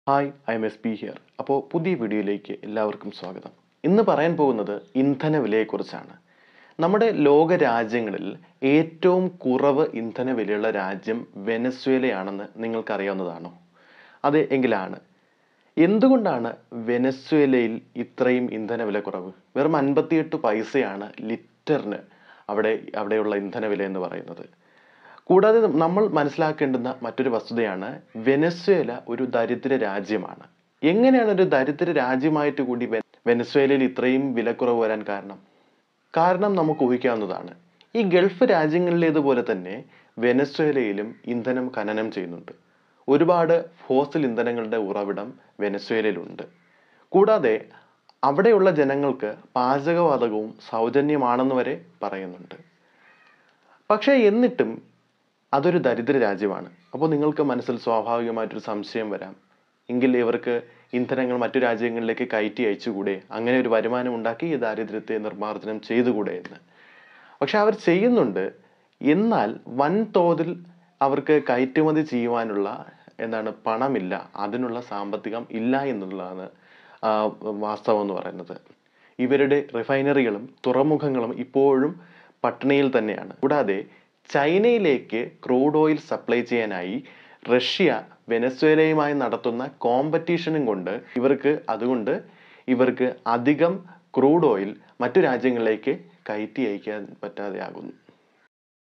hi I'm S P here അപ്പോൾ പുതിയ വീഡിയോയിലേക്ക് എല്ലാവർക്കും സ്വാഗതം ഇന്ന് പറയാൻ പോകുന്നത് ഇന്ധന വിലയെക്കുറിച്ചാണ് നമ്മുടെ ലോക രാജ്യങ്ങളിൽ ഏറ്റവും കുറവ് ഇന്ധന വിലയുള്ള രാജ്യം വെനസ്വേലയാണെന്ന് നിങ്ങൾക്കറിയാവുന്നതാണോ അതെ എങ്കിലാണ് എന്തുകൊണ്ടാണ് വെനസ്വേലയിൽ ഇത്രയും ഇന്ധന വില കുറവ് വെറും അൻപത്തിയെട്ട് പൈസയാണ് ലിറ്ററിന് അവിടെ അവിടെയുള്ള ഇന്ധന വില എന്ന് പറയുന്നത് കൂടാതെ നമ്മൾ മനസ്സിലാക്കേണ്ടുന്ന മറ്റൊരു വസ്തുതയാണ് വെനസ്വേല ഒരു ദരിദ്ര രാജ്യമാണ് എങ്ങനെയാണ് ഒരു ദരിദ്ര രാജ്യമായിട്ട് കൂടി വെ- വെനസ്വേലയിൽ ഇത്രയും വിലക്കുറവ് വരാൻ കാരണം കാരണം നമുക്ക് ഊഹിക്കാവുന്നതാണ് ഈ ഗൾഫ് രാജ്യങ്ങളിലേതുപോലെ തന്നെ വെനസ്വേലയിലും ഇന്ധനം ഖനനം ചെയ്യുന്നുണ്ട് ഒരുപാട് ഫോസിൽ ഇന്ധനങ്ങളുടെ ഉറവിടം വെനസ്വേലയിലുണ്ട് കൂടാതെ അവിടെയുള്ള ജനങ്ങൾക്ക് പാചകവാതകവും സൗജന്യമാണെന്ന് വരെ പറയുന്നുണ്ട് പക്ഷേ എന്നിട്ടും അതൊരു ദരിദ്ര രാജ്യമാണ് അപ്പോൾ നിങ്ങൾക്ക് മനസ്സിൽ സ്വാഭാവികമായിട്ടൊരു സംശയം വരാം എങ്കിൽ ഇവർക്ക് ഇന്ധനങ്ങൾ മറ്റു രാജ്യങ്ങളിലേക്ക് കയറ്റി അയച്ചുകൂടെ അങ്ങനെ ഒരു വരുമാനം ഉണ്ടാക്കി ഈ ദാരിദ്ര്യത്തെ നിർമ്മാർജ്ജനം ചെയ്തുകൂടെ എന്ന് പക്ഷെ അവർ ചെയ്യുന്നുണ്ട് എന്നാൽ വൻതോതിൽ അവർക്ക് കയറ്റുമതി ചെയ്യുവാനുള്ള എന്താണ് പണമില്ല അതിനുള്ള സാമ്പത്തികം ഇല്ല എന്നുള്ളതാണ് ആ, വാസ്തവം എന്ന് പറയുന്നത് ഇവരുടെ റിഫൈനറികളും തുറമുഖങ്ങളും ഇപ്പോഴും പട്ടിണിയിൽ തന്നെയാണ് കൂടാതെ ചൈനയിലേക്ക് ക്രൂഡ് ഓയിൽ സപ്ലൈ ചെയ്യാനായി റഷ്യ വെനസ്വേലയുമായി നടത്തുന്ന കോമ്പറ്റീഷനും കൊണ്ട് ഇവർക്ക് അതുകൊണ്ട് ഇവർക്ക് അധികം ക്രൂഡ് ഓയിൽ മറ്റു രാജ്യങ്ങളിലേക്ക് കയറ്റി അയക്കാൻ പറ്റാതെയാകുന്നു